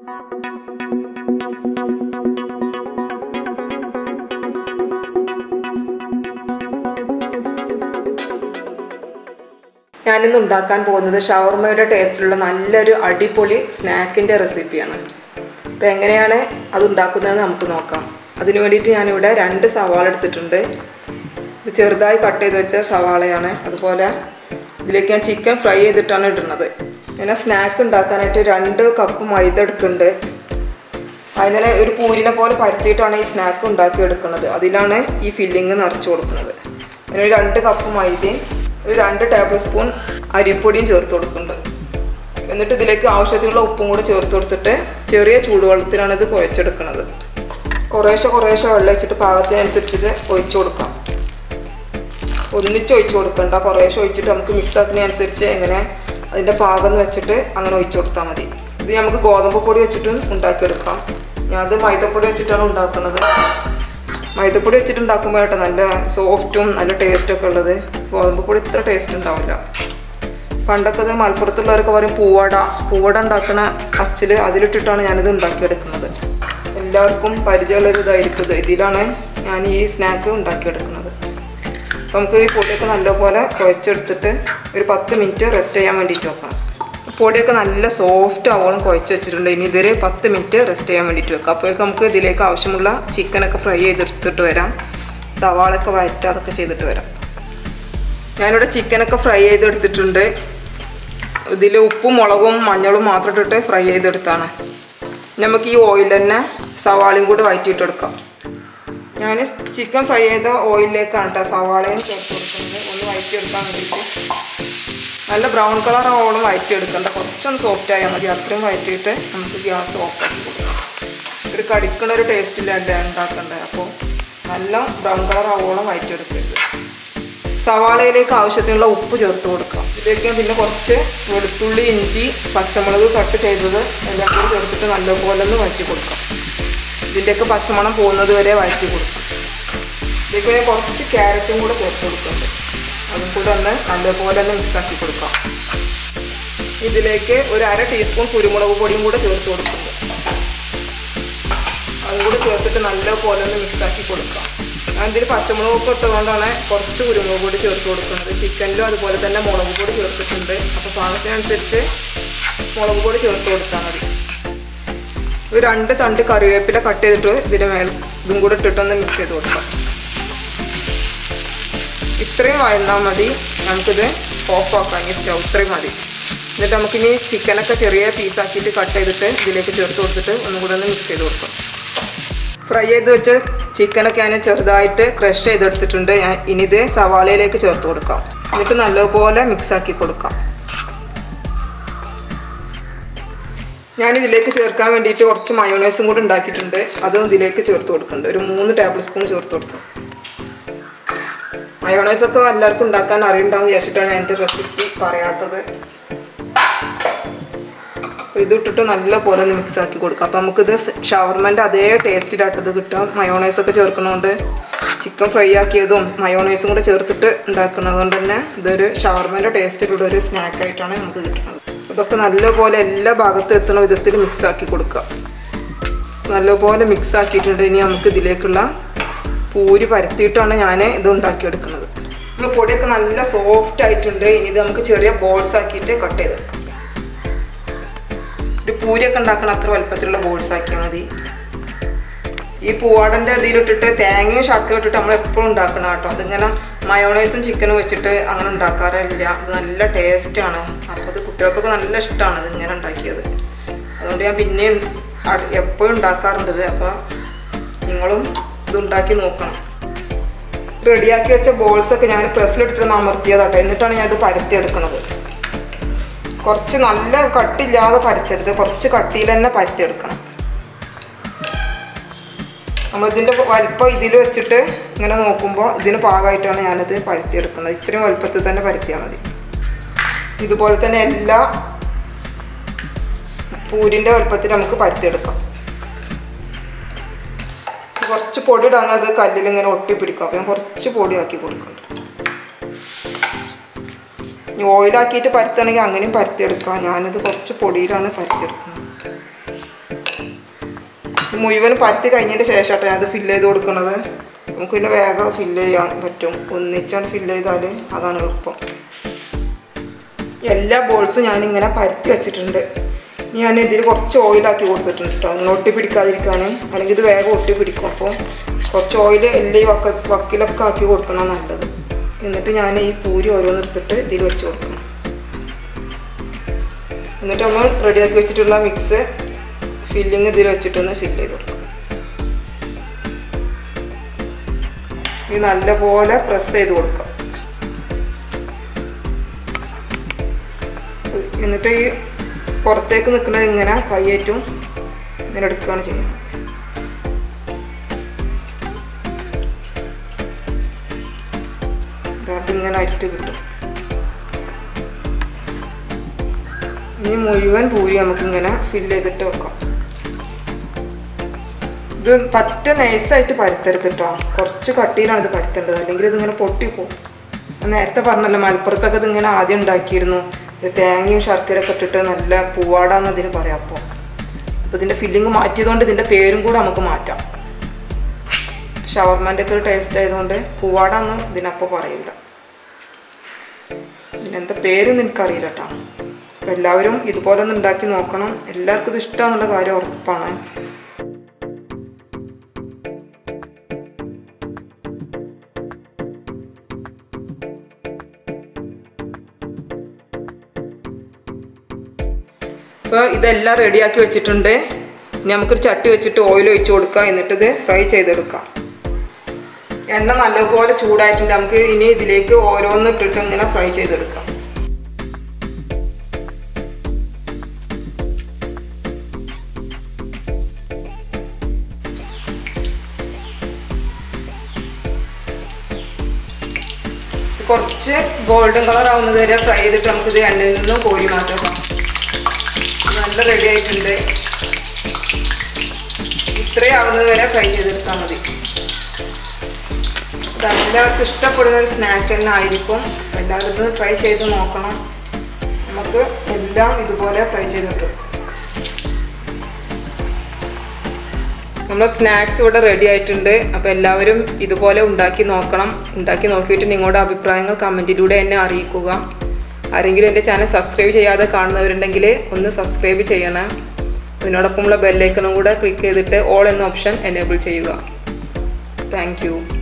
ഞാനിന്ന് ഉണ്ടാക്കാൻ പോകുന്നത് ഷവർമയുടെ ടേസ്റ്റിലുള്ള നല്ലൊരു അടിപൊളി സ്നാക്കിൻ്റെ റെസിപ്പിയാണ് അപ്പോൾ എങ്ങനെയാണ് അത് ഉണ്ടാക്കുന്നതെന്ന് നമുക്ക് നോക്കാം അതിന് വേണ്ടിയിട്ട് ഞാനിവിടെ രണ്ട് സവാള എടുത്തിട്ടുണ്ട് ഇത് ചെറുതായി കട്ട് ചെയ്ത് വെച്ച സവാളയാണ് അതുപോലെ ഇതിലേക്ക് ഞാൻ ചിക്കൻ ഫ്രൈ ചെയ്തിട്ടാണ് ഇടുന്നത് പിന്നെ സ്നാക്ക് ഉണ്ടാക്കാനായിട്ട് രണ്ട് കപ്പ് മൈദ എടുക്കുന്നുണ്ട് അതിനെ ഒരു പൂരിനെ പോലെ പരത്തിയിട്ടാണ് ഈ സ്നാക്ക് ഉണ്ടാക്കി എടുക്കുന്നത് അതിലാണ് ഈ ഫില്ലിങ് നിറച്ച് കൊടുക്കുന്നത് പിന്നെ ഒരു രണ്ട് കപ്പ് മൈദയും ഒരു രണ്ട് ടേബിൾ സ്പൂൺ അരിപ്പൊടിയും ചേർത്ത് കൊടുക്കുന്നുണ്ട് എന്നിട്ട് ഇതിലേക്ക് ആവശ്യത്തിനുള്ള ഉപ്പും കൂടെ ചേർത്ത് കൊടുത്തിട്ട് ചെറിയ ചൂടുവെള്ളത്തിലാണ് ഇത് കുഴച്ചെടുക്കുന്നത് കുറേശ്ശെ കുറേശ്ശെ വെള്ളം വെച്ചിട്ട് പാകത്തിനനുസരിച്ചിട്ട് ഒഴിച്ചു കൊടുക്കാം ഒന്നിച്ച് ഒഴിച്ചു കൊടുക്കണ്ട കുറേശ്ശെ ഒഴിച്ചിട്ട് നമുക്ക് മിക്സ് ആക്കുന്നതനുസരിച്ച് എങ്ങനെ അതിൻ്റെ പാകം എന്ന് വെച്ചിട്ട് അങ്ങനെ ഒഴിച്ചു കൊടുത്താൽ മതി ഇത് നമുക്ക് ഗോതമ്പ് പൊടി വെച്ചിട്ടും ഉണ്ടാക്കിയെടുക്കാം ഞാനത് മൈദപ്പൊടി വെച്ചിട്ടാണ് ഉണ്ടാക്കുന്നത് മൈദപ്പൊടി വെച്ചിട്ട് ഉണ്ടാക്കുമ്പോൾ കേട്ടോ നല്ല സോഫ്റ്റും നല്ല ടേസ്റ്റൊക്കെ ഉള്ളത് ഗോതമ്പ് പൊടി ഇത്ര ടേസ്റ്റ് ഉണ്ടാവില്ല പണ്ടൊക്കെ ഇത് മലപ്പുറത്തുള്ളവരൊക്കെ പറയും പൂവട പൂവട ഉണ്ടാക്കുന്ന അച്ചിൽ അതിലിട്ടിട്ടാണ് ഞാനിത് ഉണ്ടാക്കിയെടുക്കുന്നത് എല്ലാവർക്കും പരിചയമുള്ളൊരു ഇതായിരിക്കും ഇത് ഇതിലാണ് ഞാൻ ഈ സ്നാക്ക് ഉണ്ടാക്കിയെടുക്കുന്നത് അപ്പോൾ നമുക്ക് ഈ പൊടിയൊക്കെ നല്ലപോലെ കുഴച്ചെടുത്തിട്ട് ഒരു പത്ത് മിനിറ്റ് റെസ്റ്റ് ചെയ്യാൻ വേണ്ടിയിട്ട് വെക്കണം പൊടിയൊക്കെ നല്ല സോഫ്റ്റ് ആവോളം കുഴച്ച് വെച്ചിട്ടുണ്ട് ഇനി ഇതൊരു പത്ത് മിനിറ്റ് റെസ്റ്റ് ചെയ്യാൻ വേണ്ടിയിട്ട് വെക്കാം അപ്പോഴേക്കും നമുക്ക് ഇതിലേക്ക് ആവശ്യമുള്ള ചിക്കനൊക്കെ ഫ്രൈ ചെയ്തെടുത്തിട്ട് വരാം സവാളൊക്കെ വയറ്റ് അതൊക്കെ ചെയ്തിട്ട് വരാം ഞാനിവിടെ ചിക്കനൊക്കെ ഫ്രൈ ചെയ്തെടുത്തിട്ടുണ്ട് ഇതിൽ ഉപ്പും മുളകും മഞ്ഞളും മാത്രം ഇട്ടിട്ട് ഫ്രൈ ചെയ്തെടുത്താണ് നമുക്ക് ഈ ഓയിൽ തന്നെ സവാളയും കൂടി വയറ്റിയിട്ടെടുക്കാം ഞാൻ ചിക്കൻ ഫ്രൈ ചെയ്ത ഓയിലിലേക്കാണ് കേട്ടോ സവാളയും ചേർത്ത് കൊടുക്കുന്നത് ഒന്ന് വയറ്റിയെടുക്കാൻ വേണ്ടിയിട്ട് നല്ല ബ്രൗൺ കളർ ആവോളം വയറ്റിയെടുക്കണ്ട കുറച്ചൊന്ന് സോഫ്റ്റ് ആയാൽ മതി അത്രയും വയറ്റിയിട്ട് നമുക്ക് ഗ്യാസ് ഓഫ് ആക്കി കൊടുക്കാം ഒരു കടിക്കണ ഒരു ടേസ്റ്റ് ഇല്ലാണ്ട് ഉണ്ടാക്കണ്ടേ അപ്പോൾ നല്ല ബ്രൗൺ കളർ ആവോളം വയറ്റിയെടുക്കരുത് സവാളയിലേക്ക് ആവശ്യത്തിനുള്ള ഉപ്പ് ചേർത്ത് കൊടുക്കാം ഇതിലേക്ക് പിന്നെ കുറച്ച് വെളുത്തുള്ളി ഇഞ്ചി പച്ചമുളക് കട്ട് ചെയ്തത് എല്ലാം കൂടി ചേർത്തിട്ട് നല്ലപോലെ ഒന്ന് വഴറ്റി കൊടുക്കാം ഇതിൻ്റെയൊക്കെ പച്ചമണം പോകുന്നത് വരെ വഴറ്റി കൊടുക്കാം ഇതിലേക്ക് ഞാൻ കുറച്ച് ക്യാരറ്റും കൂടെ ചേർത്ത് കൊടുക്കുന്നുണ്ട് അതും കൂടെ ഒന്ന് നല്ലപോലെ ഒന്ന് മിക്സാക്കി കൊടുക്കാം ഇതിലേക്ക് ഒരു അര ടീസ്പൂൺ കുരുമുളക് പൊടിയും കൂടെ ചേർത്ത് കൊടുക്കുന്നുണ്ട് അതും കൂടെ ചേർത്തിട്ട് നല്ലപോലെ ഒന്ന് മിക്സാക്കി കൊടുക്കാം ഞാൻ ഇതിൽ പച്ചമുളകൊക്കെ ഇട്ടുകൊണ്ടാണ് കുറച്ച് കുരുമുളക് പൊടി ചേർത്ത് കൊടുക്കുന്നത് ചിക്കനിലും അതുപോലെ തന്നെ മുളക് പൊടി ചേർത്തിട്ടുണ്ട് അപ്പോൾ പാകത്തിനനുസരിച്ച് മുളക് പൊടി ചേർത്ത് കൊടുത്താൽ മതി ഒരു രണ്ട് തണ്ട് കറിവേപ്പില കട്ട് ചെയ്തിട്ട് ഇതിൻ്റെ മേൽ ഇതും കൂടെ ഇട്ടിട്ടൊന്ന് മിക്സ് ചെയ്ത് കൊടുക്കാം ഇത്രയും വഴന്നാൽ മതി നമുക്കിത് ഓഫാക്കാം ഈ സ്റ്റൗ ഇത്രയും മതി എന്നിട്ട് നമുക്കിനി ചിക്കനൊക്കെ ചെറിയ പീസാക്കിയിട്ട് കട്ട് ചെയ്തിട്ട് ഇതിലേക്ക് ചേർത്ത് കൊടുത്തിട്ട് ഒന്നും കൂടെ ഒന്ന് മിക്സ് ചെയ്ത് കൊടുക്കാം ഫ്രൈ ചെയ്ത് വെച്ച് ചിക്കനൊക്കെ ഞാൻ ചെറുതായിട്ട് ക്രഷ് ചെയ്തെടുത്തിട്ടുണ്ട് ഞാൻ ഇനി ഇത് സവാളയിലേക്ക് ചേർത്ത് കൊടുക്കാം എന്നിട്ട് നല്ലപോലെ മിക്സാക്കി കൊടുക്കാം ഞാൻ ഇതിലേക്ക് ചേർക്കാൻ വേണ്ടിയിട്ട് കുറച്ച് മയോണൈസും കൂടി ഉണ്ടാക്കിയിട്ടുണ്ട് അതും ഇതിലേക്ക് ചേർത്ത് കൊടുക്കുന്നുണ്ട് ഒരു മൂന്ന് ടേബിൾ സ്പൂൺ ചേർത്ത് കൊടുത്തു മയോണൈസൊക്കെ എല്ലാവർക്കും ഉണ്ടാക്കാൻ അറിയുണ്ടാവും വിചാരിച്ചിട്ടാണ് ഞാൻ എൻ്റെ റെസിപ്പി പറയാത്തത് ഇത് ഇട്ടിട്ട് നല്ല പോലെ ഒന്ന് മിക്സ് ആക്കി കൊടുക്കാം അപ്പം നമുക്കിത് ഷവർമൻ്റെ അതേ ടേസ്റ്റിലായിട്ടത് കിട്ടും മയോണൈസൊക്കെ ചേർക്കുന്നതുകൊണ്ട് ചിക്കൻ ഫ്രൈ ആക്കിയതും മയോണൈസും കൂടെ ചേർത്തിട്ട് ഉണ്ടാക്കുന്നതുകൊണ്ട് തന്നെ ഇതൊരു ഷവർമൻ്റെ ടേസ്റ്റിലുള്ള ഒരു സ്നാക്കായിട്ടാണ് നമുക്ക് കിട്ടുന്നത് ഇതൊക്കെ നല്ലപോലെ എല്ലാ ഭാഗത്തും എത്തുന്ന വിധത്തിൽ മിക്സ് ആക്കി കൊടുക്കുക നല്ലപോലെ മിക്സ് ആക്കിയിട്ടുണ്ട് ഇനി നമുക്ക് ഇതിലേക്കുള്ള പൂരി പരത്തിയിട്ടാണ് ഞാൻ ഇത് ഉണ്ടാക്കിയെടുക്കുന്നത് നമ്മൾ പൊടിയൊക്കെ നല്ല സോഫ്റ്റ് ആയിട്ടുണ്ട് ഇനി ഇത് നമുക്ക് ചെറിയ ബോൾസ് ആക്കിയിട്ട് കട്ട് ചെയ്തെടുക്കാം ഒരു പൂരിയൊക്കെ ഉണ്ടാക്കണം അത്ര വലുപ്പത്തിലുള്ള ബോൾസ് ആക്കിയാൽ മതി ഈ പൂവാടൻ്റെ ഇതിലിട്ടിട്ട് തേങ്ങയും ശർക്കര ഇട്ടിട്ട് നമ്മൾ എപ്പോഴും ഉണ്ടാക്കണം കേട്ടോ അതിങ്ങനെ മയോണൈസും ചിക്കനും വെച്ചിട്ട് അങ്ങനെ ഉണ്ടാക്കാറില്ല അത് നല്ല ടേസ്റ്റാണ് അപ്പോൾ ഇത് കുട്ടികൾക്കൊക്കെ നല്ല ഇഷ്ടമാണ് ഇത് ഇങ്ങനെ ഉണ്ടാക്കിയത് അതുകൊണ്ട് ഞാൻ പിന്നെയും എപ്പോഴും ഉണ്ടാക്കാറുണ്ട് ഇത് അപ്പോൾ നിങ്ങളും ഇത് ഉണ്ടാക്കി നോക്കണം റെഡിയാക്കി വെച്ച ബോൾസൊക്കെ ഞാൻ പ്രസ്സിലിട്ടിട്ട് അമർത്തിയതാട്ടോ എന്നിട്ടാണ് ഞാൻ ഇത് പരത്തിയെടുക്കുന്നത് കുറച്ച് നല്ല കട്ടില്ലാതെ പരത്തരുത് കുറച്ച് കട്ടിയിൽ തന്നെ പരത്തിയെടുക്കണം നമ്മളിതിൻ്റെ വലിപ്പം ഇതിൽ വെച്ചിട്ട് ഇങ്ങനെ നോക്കുമ്പോൾ ഇതിന് പാകമായിട്ടാണ് ഞാനിത് പരത്തിയെടുക്കുന്നത് ഇത്രയും വലുപ്പത്തിൽ തന്നെ പരത്തിയാൽ മതി ഇതുപോലെ തന്നെ എല്ലാ പൂരിൻ്റെ വലുപ്പത്തിൽ നമുക്ക് പരത്തിയെടുക്കാം കുറച്ച് പൊടി ഇടാൻ അത് കല്ലിൽ ഇങ്ങനെ ഒട്ടിപ്പിടിക്കും അപ്പം ഞാൻ കുറച്ച് പൊടി ആക്കി കൊടുക്കുന്നുണ്ട് ഇനി ഓയിലാക്കിയിട്ട് പരത്തണമെങ്കിൽ അങ്ങനെയും പരത്തിയെടുക്കാം ഞാനിത് കുറച്ച് പൊടിയിലാണ് പരത്തിയെടുക്കുന്നത് ഇത് മുഴുവൻ പരത്തി കഴിഞ്ഞതിൻ്റെ ശേഷമാട്ടോ ഞാൻ അത് ഫില്ല് ചെയ്ത് കൊടുക്കുന്നത് നമുക്ക് പിന്നെ വേഗം ഫില്ല് ചെയ്യാൻ പറ്റും ഒന്നിച്ചാണ് ഫില്ല് ചെയ്താൽ അതാണ് എളുപ്പം എല്ലാ ബോൾസും ഞാനിങ്ങനെ പരത്തി വെച്ചിട്ടുണ്ട് ഞാൻ ഇതിൽ കുറച്ച് ഓയിലാക്കി കൊടുത്തിട്ടുണ്ട് കേട്ടോ അങ്ങനെ ഒട്ടി പിടിക്കാതിരിക്കാൻ അല്ലെങ്കിൽ ഇത് വേഗം ഒട്ടി പിടിക്കും അപ്പോൾ കുറച്ച് ഓയിൽ എല്ലാ ഈ വക്ക വക്കിലൊക്കെ ആക്കി കൊടുക്കണം നല്ലത് എന്നിട്ട് ഞാൻ ഈ പൂരി ഓരോന്നെടുത്തിട്ട് ഇതിൽ വെച്ച് കൊടുക്കണം എന്നിട്ട് നമ്മൾ റെഡിയാക്കി വെച്ചിട്ടുള്ള മിക്സ് ഫില്ലിങ് ഇതിൽ വെച്ചിട്ടൊന്ന് ഫില്ല് ചെയ്ത് കൊടുക്കും ഇത് നല്ലപോലെ പ്രസ് ചെയ്ത് കൊടുക്കാം എന്നിട്ട് ഈ പുറത്തേക്ക് നിൽക്കുന്നത് ഇങ്ങനെ കൈയേറ്റും ഇങ്ങനെ എടുക്കുകയാണ് ചെയ്യുന്നത് അതിങ്ങനെ അരിട്ട് കിട്ടും ഇനി മുഴുവൻ പൂരി നമുക്കിങ്ങനെ ഫില്ല് ചെയ്തിട്ട് വെക്കാം ഇത് പറ്റ നൈസായിട്ട് പരത്തരുത് കേട്ടോ കുറച്ച് കട്ടിയിലാണ് ഇത് പരത്തേണ്ടത് അല്ലെങ്കിൽ ഇതിങ്ങനെ പൊട്ടിപ്പോവും ഞാൻ നേരത്തെ പറഞ്ഞല്ലോ മലപ്പുറത്തൊക്കെ ഇതിങ്ങനെ ആദ്യം ഉണ്ടാക്കിയിരുന്നു ഇത് തേങ്ങയും ശർക്കരയൊക്കെ ഇട്ടിട്ട് നല്ല പൂവാടാന്ന് അതിന് പറയാം അപ്പോൾ അപ്പോൾ ഇതിൻ്റെ ഫില്ലിങ് മാറ്റിയതുകൊണ്ട് ഇതിൻ്റെ പേരും കൂടെ നമുക്ക് മാറ്റാം ഷവർമാൻ്റെ ഒക്കെ ഒരു ടേസ്റ്റ് ആയതുകൊണ്ട് പൂവാടാന്ന് ഇതിനപ്പോൾ പറയില്ല ഇതിനെന്താ പേരൊന്നും എനിക്കറിയില്ല കേട്ടോ അപ്പോൾ എല്ലാവരും ഇതുപോലെ ഒന്ന് ഉണ്ടാക്കി നോക്കണം എല്ലാവർക്കും ഇത് ഇഷ്ടമാണെന്നുള്ള കാര്യം ഉറപ്പാണ് ഇപ്പോൾ ഇതെല്ലാം റെഡിയാക്കി വെച്ചിട്ടുണ്ട് ഇനി നമുക്കൊരു ചട്ടി വെച്ചിട്ട് ഓയിൽ ഒഴിച്ച് കൊടുക്കാം എന്നിട്ട് ഇത് ഫ്രൈ ചെയ്തെടുക്കാം എണ്ണ നല്ലപോലെ ചൂടായിട്ടുണ്ട് നമുക്ക് ഇനി ഇതിലേക്ക് ഓരോന്ന് ഇട്ടിട്ട് ഇങ്ങനെ ഫ്രൈ ചെയ്തെടുക്കാം കുറച്ച് ഗോൾഡൻ കളർ ആവുന്നത് വരെ ഫ്രൈ ചെയ്തിട്ട് നമുക്കിത് എണ്ണയിൽ നിന്നും കോരി മാറ്റാം നല്ല റെഡി ആയിട്ടുണ്ട് ഇത്രയും ആവുന്നത് വരെ ഫ്രൈ ചെയ്തെടുത്താൽ മതി ഇത് എല്ലാവർക്കും ഇഷ്ടപ്പെടുന്ന ഒരു സ്നാക്ക് തന്നെ ആയിരിക്കും എല്ലാവരും ഇത് ട്രൈ ചെയ്ത് നോക്കണം നമുക്ക് എല്ലാം ഇതുപോലെ ഫ്രൈ ചെയ്തിട്ട് നമ്മുടെ സ്നാക്സ് ഇവിടെ റെഡി ആയിട്ടുണ്ട് അപ്പോൾ എല്ലാവരും ഇതുപോലെ ഉണ്ടാക്കി നോക്കണം ഉണ്ടാക്കി നോക്കിയിട്ട് നിങ്ങളുടെ അഭിപ്രായങ്ങൾ കമൻറ്റിലൂടെ എന്നെ അറിയിക്കുക ആരെങ്കിലും എൻ്റെ ചാനൽ സബ്സ്ക്രൈബ് ചെയ്യാതെ കാണുന്നവരുണ്ടെങ്കിൽ ഒന്ന് സബ്സ്ക്രൈബ് ചെയ്യണം അതിനോടൊപ്പമുള്ള ബെല്ലൈക്കണും കൂടെ ക്ലിക്ക് ചെയ്തിട്ട് ഓൾ എന്ന ഓപ്ഷൻ എനേബിൾ ചെയ്യുക താങ്ക്